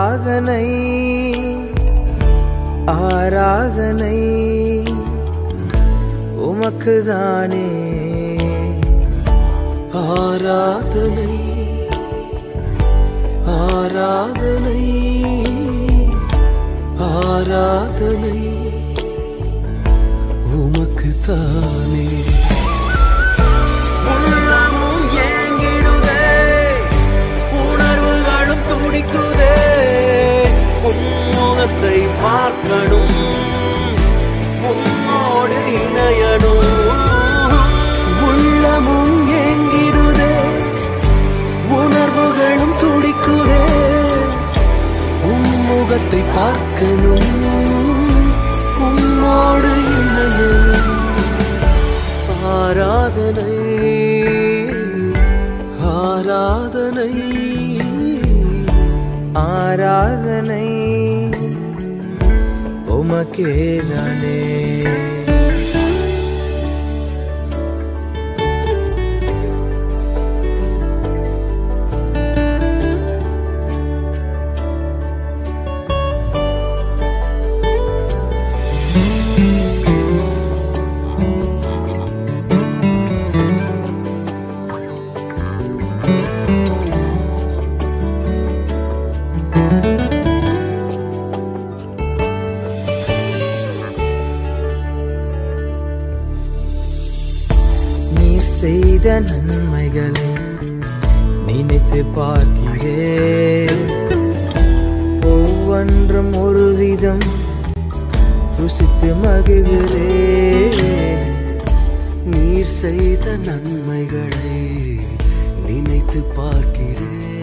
ஆராதனை ஆராதனை உமக்குதானே ஆராதனை ஆராதனை ஆராதனை உமக்கு தானே உள்ளமும் ஏங்கிடுதே உணர்வுகளும் துடிக்குதே உன்முகத்தை பார்க்கணும் உன்னோடு இணையணும் உள்ளமும் ஏங்கிடுதே உணர்வுகளும் துடிக்குதே உன்முகத்தை பார்க்கணும் உன்னோடு இணையணும் ஆராதனை ஆராதனை ஆராதனை உமக்கே தானே நீ செய்த நன்மைகளை நினைத்து பார்க்கிறேன் ஒவ்வொன்றும் ஒரு விதம் ருசித்து மகிழ்கிறேன் நீர் செய்த நன்மைகளை நினைத்து பார்க்கிறேன்